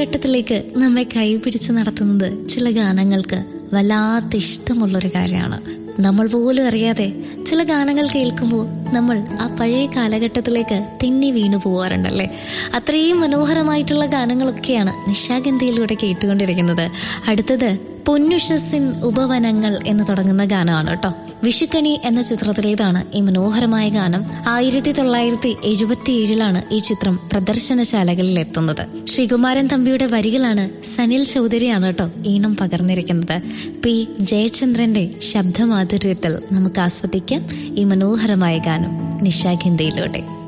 കാലഘട്ടത്തിലേക്ക് നമ്മെ കൈപിടിച്ച് നടത്തുന്നത് ചില ഗാനങ്ങൾക്ക് വല്ലാത്ത ഇഷ്ടമുള്ളൊരു കാര്യമാണ് നമ്മൾ പോലും അറിയാതെ ചില ഗാനങ്ങൾ കേൾക്കുമ്പോൾ നമ്മൾ ആ പഴയ കാലഘട്ടത്തിലേക്ക് തെന്നി വീണു പോവാറുണ്ടല്ലേ അത്രയും മനോഹരമായിട്ടുള്ള ഗാനങ്ങളൊക്കെയാണ് നിശാഗന്ധിയിലൂടെ കേട്ടുകൊണ്ടിരിക്കുന്നത് അടുത്തത് പൊന്നുഷസിൻ ഉപവനങ്ങൾ എന്ന് തുടങ്ങുന്ന ഗാനമാണ് കേട്ടോ വിഷുക്കണി എന്ന ചിത്രത്തിലേതാണ് ഈ മനോഹരമായ ഗാനം ആയിരത്തി തൊള്ളായിരത്തി എഴുപത്തി ഏഴിലാണ് ഈ ചിത്രം പ്രദർശനശാലകളിൽ എത്തുന്നത് ശ്രീകുമാരൻ തമ്പിയുടെ വരികളാണ് സനിൽ ചൗധരിയാണ് കേട്ടോ ഈണം പകർന്നിരിക്കുന്നത് പി ജയചന്ദ്രന്റെ ശബ്ദമാധുര്യത്തിൽ നമുക്ക് ആസ്വദിക്കാം ഈ മനോഹരമായ ഗാനം നിശാഖിന്ദയിലൂടെ